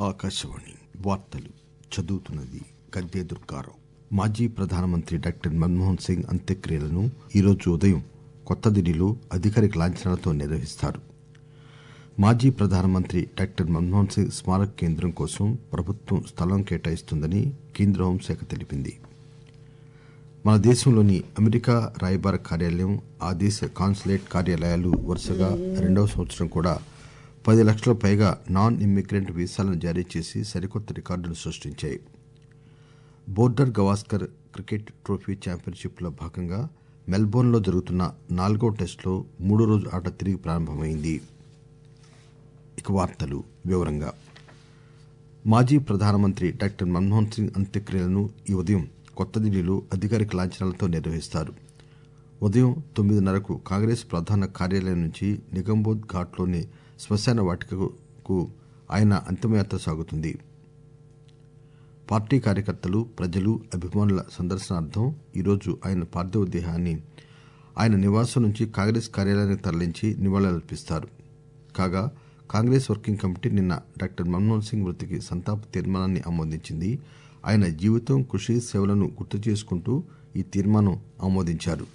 ఆకాశవాణి వార్తలు చదువుతున్నది గద్దె దుర్గారావు మాజీ ప్రధానమంత్రి డాక్టర్ మన్మోహన్ సింగ్ అంత్యక్రియలను ఈరోజు ఉదయం కొత్త ఢిల్లీలో అధికారిక లాంఛనాలతో నిర్వహిస్తారు మాజీ ప్రధానమంత్రి డాక్టర్ మన్మోహన్ సింగ్ స్మారక కేంద్రం కోసం ప్రభుత్వం స్థలం కేటాయిస్తుందని కేంద్ర హోంశాఖ తెలిపింది మన దేశంలోని అమెరికా రాయబార కార్యాలయం ఆ దేశ కాన్సులేట్ కార్యాలయాలు వరుసగా రెండవ సంవత్సరం కూడా పది లక్షల పైగా నాన్ ఇమ్మిగ్రెంట్ వీసాలను జారీ చేసి సరికొత్త రికార్డును సృష్టించాయి Border Gavaskar cricket trophy championship లో భాగంగా మెల్బోర్న్ లో జరుగుతున్న నాలుగో టెస్టులో మూడో రోజు ఆట తిరిగి ప్రారంభమైంది ఇక వార్తలు వివరంగా మాజీ ప్రధానమంత్రి డాక్టర్ మన్మోహన్ సింగ్ అంత్యక్రియలను ఈ ఉదయం కొత్త ఢిల్లీలో అధికారిక లాంఛనాలతో నిర్వహిస్తారు ఉదయం తొమ్మిదిన్నరకు కాంగ్రెస్ ప్రధాన కార్యాలయం నుంచి నిగంబోధ్ ఘాట్లోని శ్మశాన వాటికకు ఆయన అంతిమయాత్ర సాగుతుంది పార్టీ కార్యకర్తలు ప్రజలు అభిమానుల సందర్శనార్థం ఈరోజు ఆయన పార్థివ దేహాన్ని ఆయన నివాసం నుంచి కాంగ్రెస్ కార్యాలయానికి తరలించి నివాళులర్పిస్తారు కాగా కాంగ్రెస్ వర్కింగ్ కమిటీ నిన్న డాక్టర్ మన్మోహన్ సింగ్ మృతికి సంతాప తీర్మానాన్ని ఆమోదించింది ఆయన జీవితం కృషి సేవలను గుర్తు చేసుకుంటూ ఈ తీర్మానం ఆమోదించారు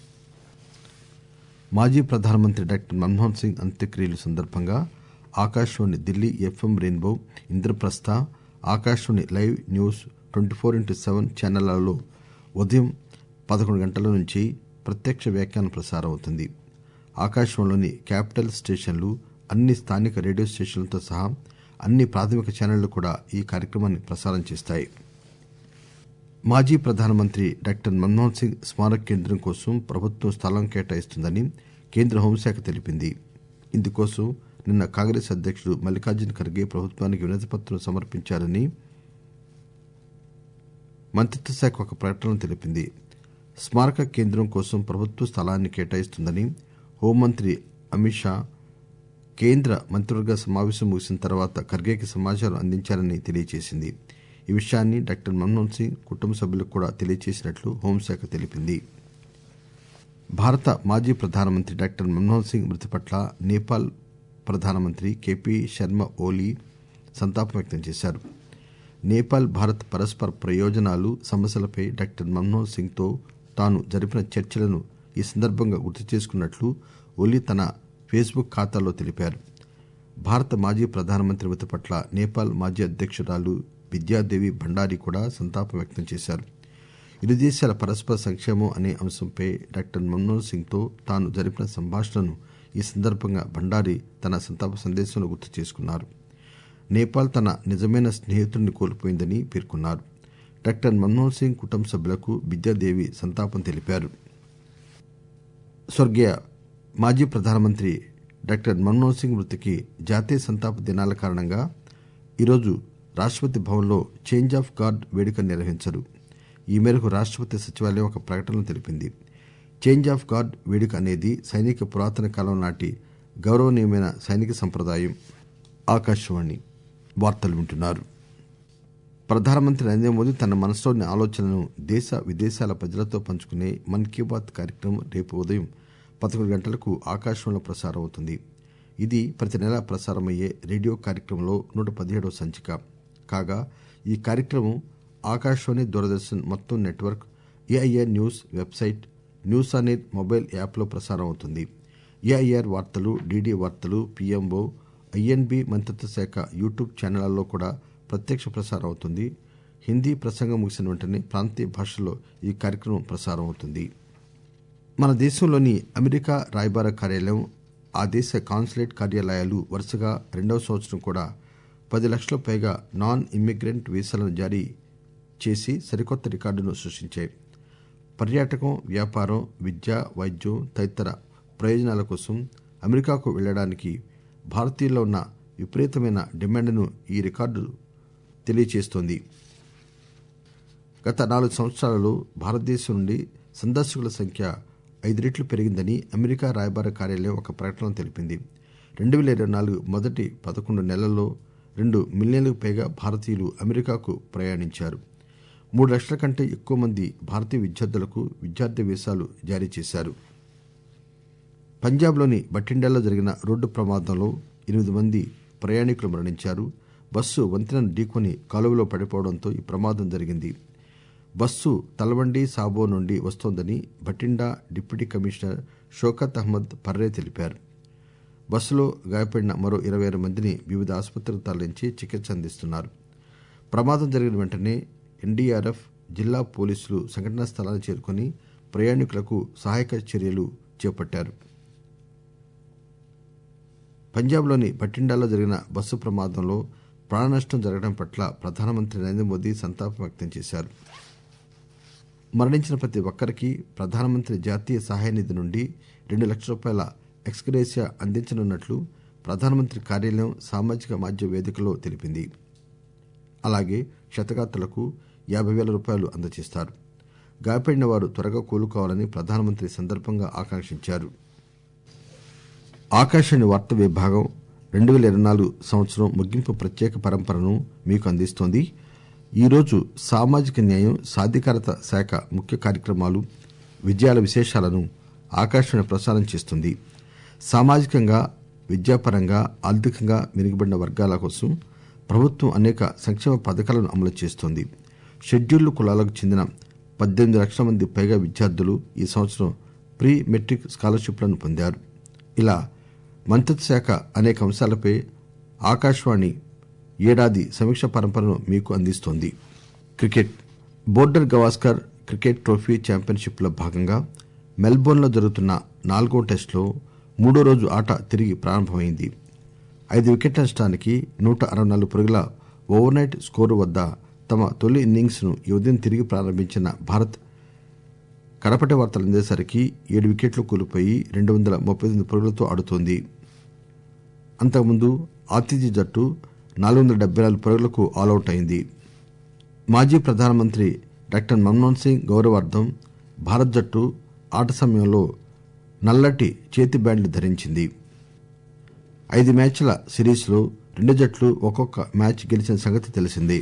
మాజీ ప్రధానమంత్రి డాక్టర్ మన్మోహన్ సింగ్ అంత్యక్రియల సందర్భంగా Akashvani Delhi FM rainbow Indraprastha Akashvani live news twenty four into seven ఛానళ్లలో ఉదయం పదకొండు గంటల నుంచి ప్రత్యక్ష వ్యాఖ్యానం ప్రసారం అవుతుంది ఆకాశవాణిలోని క్యాపిటల్ స్టేషన్లు అన్ని స్థానిక రేడియో స్టేషన్లతో సహా అన్ని ప్రాథమిక ఛానళ్లు కూడా ఈ కార్యక్రమాన్ని ప్రసారం చేస్తాయి మాజీ ప్రధానమంత్రి డాక్టర్ మన్మోహన్ సింగ్ స్మారక కేంద్రం కోసం ప్రభుత్వం స్థలం కేటాయిస్తుందని కేంద్ర హోంశాఖ తెలిపింది ఇందుకోసం నిన్న కాంగ్రెస్ అధ్యకుడు మల్లికార్జున ఖర్గే ప్రభుత్వానికి వినతిపత్రం సమర్పించారని మంత్రిత్వ శాఖ ఒక ప్రకటనలో తెలిపింది స్మారక కేంద్రం కోసం ప్రభుత్వ స్థలాన్ని కేటాయిస్తుందని హోంమంత్రి అమిత్ షా కేంద్ర మంత్రివర్గ సమావేశం ముగిసిన తర్వాత ఖర్గేకి సమాచారం అందించారని తెలియజేసింది ఈ విషయాన్ని డాక్టర్ మన్మోహన్ సింగ్ కుటుంబ సభ్యులకు కూడా తెలియజేసినట్లు హోంశాఖ తెలిపింది భారత మాజీ ప్రధానమంత్రి డాక్టర్ మన్మోహన్ సింగ్ మృతి పట్ల నేపాల్ ప్రధానమంత్రి కెపి శర్మ ఓలీ సంతాపం వ్యక్తం చేశారు నేపాల్ భారత్ పరస్పర ప్రయోజనాలు సమస్యలపై డాక్టర్ మన్మోహన్ సింగ్ తో తాను జరిపిన చర్చలను ఈ సందర్భంగా గుర్తు చేసుకున్నట్లు ఓలీ తన ఫేస్బుక్ ఖాతాలో తెలిపారు భారత మాజీ ప్రధానమంత్రి మృతి పట్ల నేపాల్ మాజీ అధ్యక్షురాలు విద్యాదేవి భండారీ కూడా సంతాపం వ్యక్తం చేశారు ఇరు దేశాల పరస్పర సంక్షేమం అనే అంశంపై డాక్టర్ మన్మోహన్ సింగ్ తో తాను జరిపిన సంభాషణను ఈ సందర్భంగా భండారీ తన సంతాప సందేశంలో గుర్తు చేసుకున్నారు నేపాల్ తన నిజమైన స్నేహితుడిని కోల్పోయిందని పేర్కొన్నారు డాక్టర్ మన్మోహన్ సింగ్ కుటుంబ సభ్యులకు విద్యాదేవి సంతాపం తెలిపారు స్వర్గీయ మాజీ ప్రధానమంత్రి డాక్టర్ మన్మోహన్ సింగ్ మృతికి జాతీయ సంతాప దినాల కారణంగా ఈరోజు రాష్టపతి భవన్లో చేంజ్ ఆఫ్ గార్డ్ వేడుక నిర్వహించరు ఈ మేరకు రాష్టపతి సచివాలయం ఒక ప్రకటనలో తెలిపింది చేంజ్ ఆఫ్ గార్డ్ వేడుక అనేది సైనిక పురాతన కాలం నాటి గౌరవనీయమైన సైనిక సంప్రదాయం ఆకాశవాణి వార్తలు వింటున్నారు ప్రధానమంత్రి నరేంద్ర మోదీ తన మనసులోని ఆలోచనలను దేశ విదేశాల ప్రజలతో పంచుకునే మన్ కీ బాత్ కార్యక్రమం రేపు ఉదయం పదకొండు గంటలకు ఆకాశవాణిలో ప్రసారం అవుతుంది ఇది ప్రతి నెల ప్రసారమయ్యే రేడియో కార్యక్రమంలో నూట పదిహేడవ సంచిక కాగా ఈ కార్యక్రమం ఆకాశవాణి దూరదర్శన్ మొత్తం network AIR news website news on air mobile యాప్లో ప్రసారం అవుతుంది ఏఐఆర్ వార్తలు డీడీ వార్తలు పిఎంఓ ఐఎన్బి మంత్రిత్వ శాఖ యూట్యూబ్ ఛానళ్లలో కూడా ప్రత్యక్ష ప్రసారం అవుతుంది హిందీ ప్రసంగం ముగిసిన వెంటనే ప్రాంతీయ భాషల్లో ఈ కార్యక్రమం ప్రసారం అవుతుంది మన దేశంలోని అమెరికా రాయబార కార్యాలయం ఆ దేశ కాన్సులేట్ కార్యాలయాలు వరుసగా రెండవ సంవత్సరం కూడా పది లక్షల పైగా నాన్ ఇమ్మిగ్రెంట్ వీసాలను జారీ చేసి సరికొత్త రికార్డును సృష్టించాయి పర్యాటకం వ్యాపారం విద్య వైద్యం తదితర ప్రయోజనాల కోసం అమెరికాకు వెళ్లడానికి భారతీయుల్లో ఉన్న విపరీతమైన డిమాండ్ను ఈ రికార్డు తెలియజేస్తోంది గత నాలుగు సంవత్సరాలలో భారతదేశం నుండి సందర్శకుల సంఖ్య ఐదు రెట్లు పెరిగిందని అమెరికా రాయబార కార్యాలయం ఒక ప్రకటనలో తెలిపింది రెండు వేల ఇరవై నాలుగు మొదటి పదకొండు నెలల్లో రెండు మిలియన్లకు పైగా భారతీయులు అమెరికాకు ప్రయాణించారు మూడు లక్షల కంటే ఎక్కువ మంది భారతీయ విద్యార్థులకు విద్యార్థి వీసాలు జారీ చేశారు పంజాబ్లోని బఠిండాలో జరిగిన రోడ్డు ప్రమాదంలో ఎనిమిది మంది ప్రయాణికులు మరణించారు బస్సు వంతెనను ఢీకొని కాలువలో పడిపోవడంతో ఈ ప్రమాదం జరిగింది బస్సు తలవండి సాబో నుండి వస్తోందని భటిండా డిప్యూటీ కమిషనర్ షోకత్ అహ్మద్ పర్రే తెలిపారు బస్సులో గాయపడిన మరో ఇరవై ఆరు మందిని వివిధ ఆసుపత్రులకు తరలించి చికిత్స అందిస్తున్నారు ప్రమాదం జరిగిన వెంటనే ఎన్డీఆర్ఎఫ్ జిల్లా పోలీసులు సంఘటనా స్థలానికి చేరుకుని ప్రయాణికులకు సహాయక చర్యలు చేపట్టారు పంజాబ్లోని భటిండాలో జరిగిన బస్సు ప్రమాదంలో ప్రాణనష్టం జరగడం పట్ల ప్రధానమంత్రి నరేంద్ర మోదీ సంతాపం వ్యక్తం చేశారు మరణించిన ప్రతి ఒక్కరికి ప్రధానమంత్రి జాతీయ సహాయ నిధి నుండి రెండు లక్షల రూపాయల ఎక్స్గ్రేసియా అందించనున్నట్లు ప్రధానమంత్రి కార్యాలయం సామాజిక మాధ్యమ వేదికలో తెలిపింది అలాగే క్షతగాత్రులకు యాభై వేల రూపాయలు అందజేస్తారు గాయపడిన వారు త్వరగా కోలుకోవాలని ప్రధానమంత్రి సందర్భంగా ఆకాంక్షించారు ఆకాశవాణి వార్తా విభాగం రెండు వేల ఇరవై నాలుగు సంవత్సరం ముగింపు ప్రత్యేక పరంపరను మీకు అందిస్తోంది ఈరోజు సామాజిక న్యాయం సాధికారత శాఖ ముఖ్య కార్యక్రమాలు విజయాల విశేషాలను ఆకాశవాణి ప్రసారం చేస్తుంది సామాజికంగా విద్యాపరంగా ఆర్థికంగా వెనుకబడిన వర్గాల కోసం ప్రభుత్వం అనేక సంక్షేమ పథకాలను అమలు చేస్తోంది షెడ్యూల్డ్ కులాలకు చెందిన పద్దెనిమిది లక్షల మంది పైగా విద్యార్థులు ఈ సంవత్సరం ప్రీ మెట్రిక్ స్కాలర్షిప్లను పొందారు ఇలా మంత్రిత్వ శాఖ అనేక అంశాలపై ఆకాశవాణి ఏడాది సమీక్ష పరంపరను మీకు అందిస్తోంది cricket Border Gavaskar cricket trophy championship లో భాగంగా మెల్బోర్న్ లో జరుగుతున్న నాలుగో టెస్టులో మూడో రోజు ఆట తిరిగి ప్రారంభమైంది ఐదు వికెట్ల నష్టానికి నూట అరవై నాలుగు పరుగుల ఓవర్ నైట్ స్కోరు వద్ద తమ తొలి ఇన్నింగ్స్ ను ఈ ఉదయం తిరిగి ప్రారంభించిన భారత్ కడపటి వార్తలు అందేసరికి ఏడు వికెట్లు కోల్పోయి రెండు వందల ముప్పై తొమ్మిది పరుగులతో ఆడుతోంది అంతకుముందు ఆతిథ్య జట్టు నాలుగు వందల డెబ్బై నాలుగు పరుగులకు ఆలౌట్ అయింది మాజీ ప్రధానమంత్రి డాక్టర్ మన్మోహన్ సింగ్ గౌరవార్థం భారత్ జట్టు ఆట సమయంలో నల్లటి చేతి బ్యాండ్లు ధరించింది ఐదు మ్యాచ్ల సిరీస్లో రెండు జట్లు ఒక్కొక్క మ్యాచ్ గెలిచిన సంగతి తెలిసిందే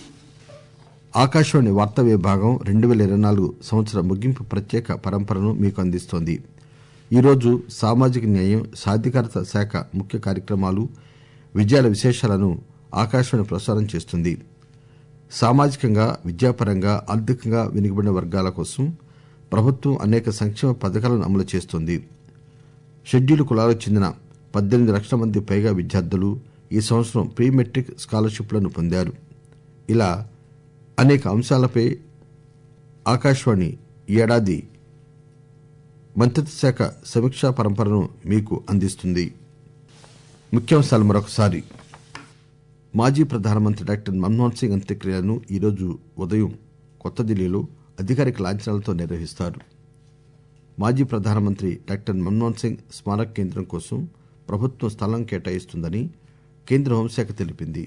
ఆకాశవాణి వార్తా విభాగం రెండు వేల ఇరవై నాలుగు సంవత్సర ముగింపు ప్రత్యేక పరంపరను మీకు అందిస్తోంది ఈరోజు సామాజిక న్యాయం సాధికారత శాఖ ముఖ్య కార్యక్రమాలు విజయాల విశేషాలను ఆకాశవాణి ప్రసారం చేస్తుంది సామాజికంగా విద్యాపరంగా ఆర్థికంగా వెనుకబడిన వర్గాల కోసం ప్రభుత్వం అనేక సంక్షేమ పథకాలను అమలు చేస్తోంది షెడ్యూల్డ్ కులాలకు చెందిన పద్దెనిమిది లక్షల మంది పైగా విద్యార్థులు ఈ సంవత్సరం ప్రీ మెట్రిక్ స్కాలర్షిప్లను పొందారు ఇలా అనేక అంశాలపై ఆకాశవాణి ఈ ఏడాది మంత్రిత్వ శాఖ సమీక్షా పరంపరను మీకు అందిస్తుంది ముఖ్యాంశాలు మరొకసారి మాజీ ప్రధానమంత్రి డాక్టర్ మన్మోహన్ సింగ్ అంత్యక్రియలను ఈరోజు ఉదయం కొత్త ఢిల్లీలో అధికారిక లాంఛనాలతో నిర్వహిస్తారు మాజీ ప్రధానమంత్రి డాక్టర్ మన్మోహన్ సింగ్ స్మారక కేంద్రం కోసం ప్రభుత్వం స్థలం కేటాయిస్తుందని కేంద్ర హోంశాఖ తెలిపింది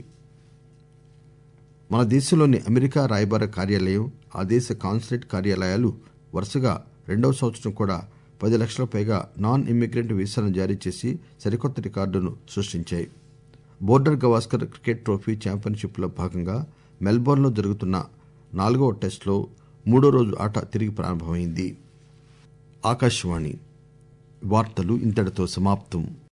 మన దేశంలోని అమెరికా రాయబార కార్యాలయం ఆ దేశ కాన్సులేట్ కార్యాలయాలు వరుసగా రెండవ సంవత్సరం కూడా పది లక్షల పైగా నాన్ ఇమ్మిగ్రెంట్ వీసాలను జారీ చేసి సరికొత్త రికార్డును సృష్టించాయి Border Gavaskar cricket trophy championship లో భాగంగా మెల్బోర్న్ లో జరుగుతున్న నాలుగవ టెస్టులో మూడో రోజు ఆట తిరిగి ప్రారంభమైంది ఆకాశవాణి వార్తలు ఇంతటితో సమాప్తం